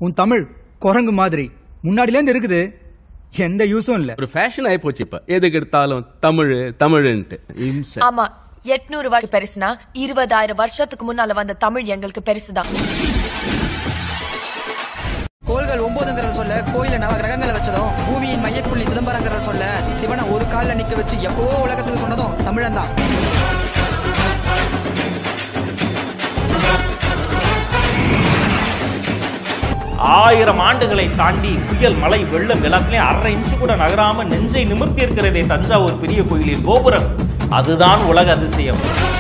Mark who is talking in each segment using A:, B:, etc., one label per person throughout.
A: உன் தமிழ் குரங்கு மாதிரி முன்னாடிலேருந்து இருக்குது எந்த யூஸும் இல்ல
B: ஒரு ஃபேஷன் ஆகி போச்சு இப்ப எதுக்கு எடுத்தாலும் தமிழ் தமிழ்ன்ட்டு இம்சை
C: ஆமா எட்நூறு வருஷம் பெருசுனா இருபதாயிரம் வருஷத்துக்கு முன்னால வந்த தமிழ் எங்களுக்கு பெருசுதான்
D: கோள்கள் ஒன்பதுங்கிறத சொல்ல கோயில நவ கிரகங்களை வச்சதும் பூமியின் மையப்புள்ளி சிதம்பரங்கிறத சொல்ல சிவனை ஒரு கால்ல நிக்க வச்சு எப்போ உலகத்துக்கு சொன்னதும் தமிழன் தான்
E: ஆயிரம் ஆண்டுகளை தாண்டி புயல் மழை வெள்ளம் எல்லாத்துலயும் அரை இன்ச்சு கூட நகராம நெஞ்சை நிமிர்த்தி இருக்கிறதே தஞ்சாவூர் பெரிய கோயிலின் கோபுரம் அதுதான் உலக அதிசயம்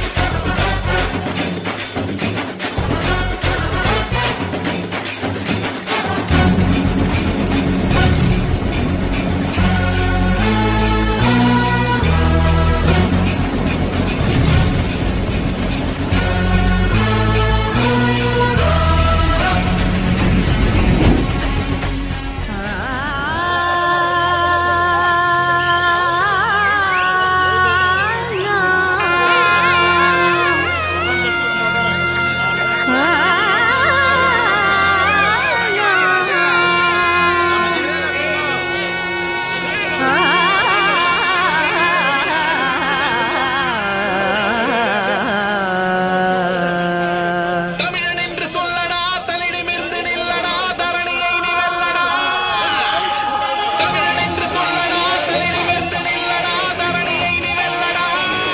F: தமிழன் என்று சொல்லடா தன்னிடமிருந்து நில்லடா தரணியை நீ வெல்லடா தமிழன் என்று சொல்லடா தன்னிடமிருந்து நில்லடா தரணியை நீ வெல்லடா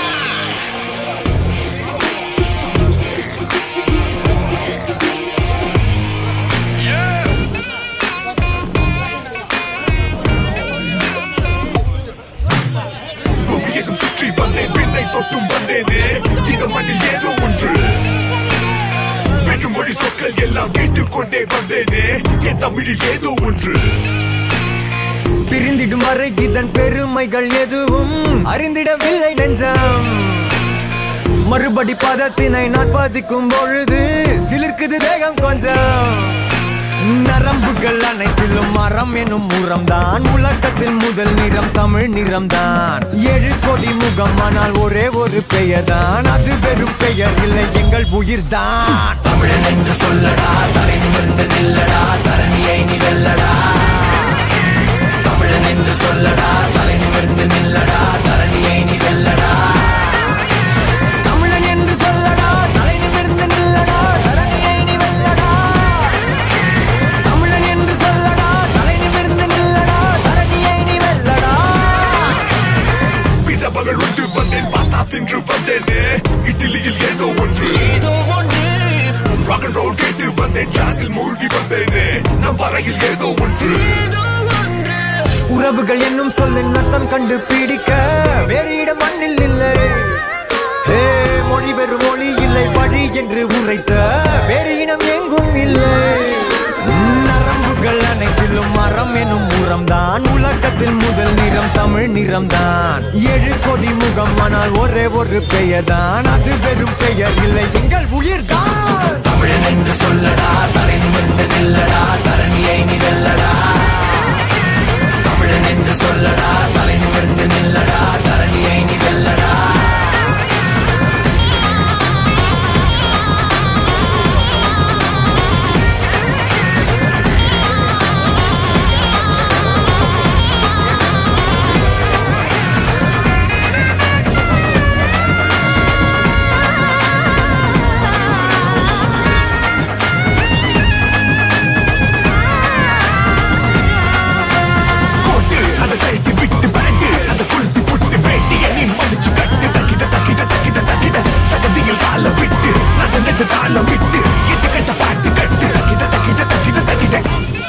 G: பூமியெங்கும் சுற்றி வந்தேன் பெண்ணை தொட்டும் வந்தேனே இந்த மண்ணில் ஏதோ ஒன்று வெற்று மொழி சொற்கள் எல்லாம் கேட்டுக்கொண்டே வந்தேனே என் தமிழில் ஏதோ ஒன்று
H: பிரிந்திடும் வரை இதன் பெருமைகள் எதுவும் அறிந்திடவில்லை நெஞ்சம் மறுபடி பதத்தினை நான் பாதிக்கும் பொழுது சிலிர்க்குது தேகம் கொஞ்சம் நரம்புகள் அனைத்திலும் மரம் எனும் முரம்தான் உலகத்தில் முதல் நிறம் தமிழ் நிறம்தான் ஏழு கோடி முகம் ஆனால் ஒரே ஒரு பெயர் தான் அது வெறும் பெயர் இல்லை எங்கள் உயிர்தான் தமிழன் என்று சொல்லடா தலை நிமிர்ந்து நில்லடா தரணியை நீ வெல்லடா தமிழன் என்று சொல்லடா தலை நிமிர்ந்து நில்லடா தரணியை நீ வெல்லடா தமிழன் என்று சொல்லடா தலை நிமிர்ந்து நில்லடா தரணியை நீ வெல்லடா தமிழன் என்று சொல்லடா தலை நிமிர்ந்து நில்லடா தரணியை நீ வெல்லடா
G: பீஜா பகல் உண்டு வந்தேன் பாஸ்தா தின்று வந்தேனே இட்லியில் ஏதோ ஒன்று
F: ஏதோ ஒன்று
G: ராக் அண்ட் ரோல் கேட்டு வந்தேன் ஜாஸில் மூழ்கி வந்தேனே நம் வரையில் ஏதோ ஒன்று
F: ஏதோ ஒன்று
H: உறவுகள் என்னும் சொல்லின் அர்த்தம் கண்டு பிடிக்க வேறு இடம் மண்ணில் இல்லை ஹே மொழி வெறும் மொழி இல்லை பழி என்று உரைத்த வேறு இனம் எங்கும் இல்லை நரம்புகள் அனைத்திலும் மரம் எனும் உரம்தான் உலகத்தில் முதல் நிறம் தமிழ் நிறம்தான் ஏழு கோடி முகம் ஆனால் ஒரே ஒரு பெயர் தான் அது வெறும் பெயர் இல்லை எங்கள் உயிர்தான் தமிழன் என்று சொல்லடா தலை நிமிர்ந்து நில்லடா தரணியை நீ வெல்லடா தமிழன் என்று சொல்லடா தலை நிமிர்ந்து நில்லடா தரணியை நீ வெல்லடா
G: கோட்டு அதை கழட்டி விட்டு பேண்ட் அதை கொளுத்தி புட்டு வேட்டிய நீ மடிச்சு கட்டு தக்கிட்ட தக்கிட்ட தக்கிட்ட தக்கிட்ட சகதியில் கால விட்டு நட்ட நட்டு தாளம் விட்டு எட்டு கட்ட பாட்டு கட்டு தக்கிட்ட தக்கிட்ட தக்கிட்ட தக்கிட்ட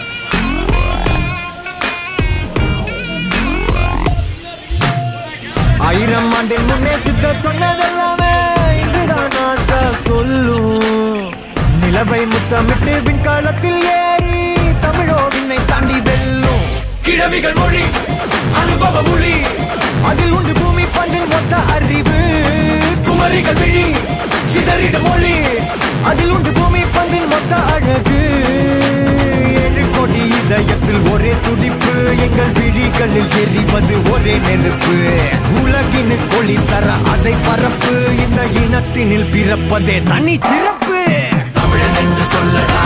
H: ஆயிரம் ஆண்டின் முன்னே சித்தர் சொன்னதெல்லாமே இன்றுதான் ஆசை சொல்லும் நிலவை முத்தமிட்டு விண்காலத்தில் ஏறி தமிழோ விண்ணை தாண்டி வெல்லும் கிழவிகள் மொழி அனுபவ மொழி அதில் உண்டு பூமி பந்தின் மொத்த அறிவு குமரிகள் விழி சிதறிட மொழி அதில் உண்டு பூமி பந்தின் மொத்த அழகு ஏழு கோடி இதயத்தில் ஒரே துடிப்பு எங்கள் விழிகளில் எரிவது ஒரே நெருப்பு உலகினு கொளி தர அதை பரப்பு இந்த இனத்தினில் பிறப்பதே தனி சிறப்பு தமிழன் என்று சொல்லடா